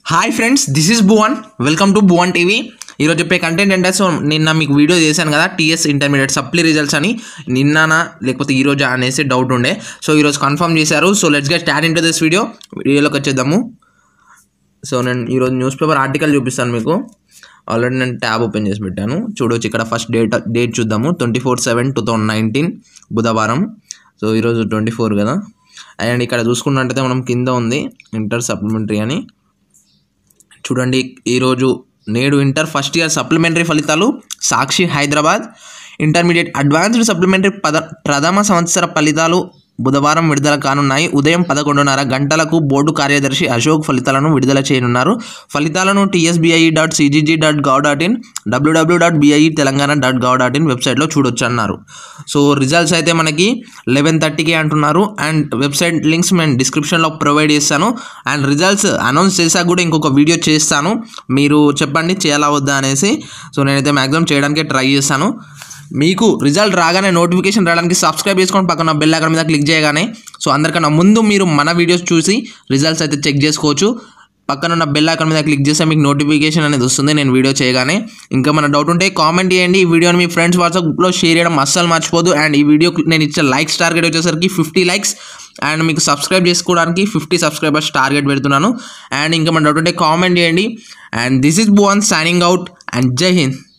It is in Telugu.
hi friends this is Bhuvan welcome to Bhuvan TV ఈరోజు చెప్పే కంటెంట్ ఏంటంటే సో నిన్న మీకు వీడియో చేశాను కదా టీఎస్ ఇంటర్మీడియట్ సప్లీ రిజల్ట్స్ అని నిన్ననా లేకపోతే ఈ రోజు అనేసి డౌట్ ఉండే సో ఈరోజు కన్ఫర్మ్ చేశారు so let's get start into this video వీడియోలోకి వచ్చేద్దాము సో నేను ఈరోజు న్యూస్ పేపర్ ఆర్టికల్ చూపిస్తాను మీకు ఆల్రెడీ నేను ట్యాబ్ ఓపెన్ చేసి పెట్టాను చూడొచ్చు ఇక్కడ ఫస్ట్ డేట్ డేట్ చూద్దాము twenty four seven two thousand nineteen బుధవారం సో ఈరోజు ట్వంటీ ఫోర్ కదా అండ్ ఇక్కడ చూసుకున్నట్టయితే మనం కింద ఉంది ఇంటర్ సప్లిమెంటరీ అని చూడండి ఈరోజు నేడు ఇంటర్ ఫస్ట్ ఇయర్ సప్లిమెంటరీ ఫలితాలు Sakshi Hyderabad intermediate advanced supplementary పద ప్రథమ సంవత్సర ఫలితాలు బుధవారం విడుదల కానున్నాయి ఉదయం పదకొండున్నర గంటలకు బోర్డు కార్యదర్శి అశోక్ ఫలితాలను విడుదల చేయనున్నారు ఫలితాలను TSBI dot CGG dot gov dot in WWW dot BIE Telangana dot gov dot in వెబ్సైట్లో చూడొచ్చు అన్నారు సో రిజల్ట్స్ అయితే మనకి లెవెన్ థర్టీకి అంటున్నారు అండ్ వెబ్సైట్ లింక్స్ నేను డిస్క్రిప్షన్లో ప్రొవైడ్ చేస్తాను అండ్ రిజల్ట్స్ అనౌన్స్ చేశాక కూడా ఇంకొక వీడియో చేస్తాను మీరు చెప్పండి చేయాలా వద్దా అనేసి సో నేనైతే మ్యాక్సిమం చేయడానికి ట్రై చేస్తాను మీకు రిజల్ట్ రాగానే నోటిఫికేషన్ రావడానికి సబ్స్క్రైబ్ చేసుకొని పక్కన బెల్ అక్కడ మీద క్లిక్ చేయగానే సో అందరికన్నా ముందు మీరు మన వీడియోస్ చూసి రిజల్ట్స్ అయితే చెక్ చేసుకోవచ్చు పక్కన ఉన్న బెల్ ఐకాన్ మీద క్లిక్ చేస్తే మీకు నోటిఫికేషన్ అనేది వస్తుంది నేను వీడియో చేయగానే ఇంకా మన డౌట్ ఉంటే కామెంట్ చేయండి ఈ వీడియోని మీ ఫ్రెండ్స్ వాట్సాప్లో షేర్ చేయడం అస్సలు మర్చిపోదు అండ్ ఈ వీడియో నేను ఇచ్చే లైక్స్ టార్గెట్ వచ్చేసరికి ఫిఫ్టీ లైక్స్ అండ్ మీకు సబ్స్క్రైబ్ చేసుకోవడానికి ఫిఫ్టీ సబ్స్క్రైబర్స్ టార్గెట్ పెడుతున్నాను అండ్ ఇంకా మన డౌట్ ఉంటే కామెంట్ చేయండి and this is bone signing out and Jai Hind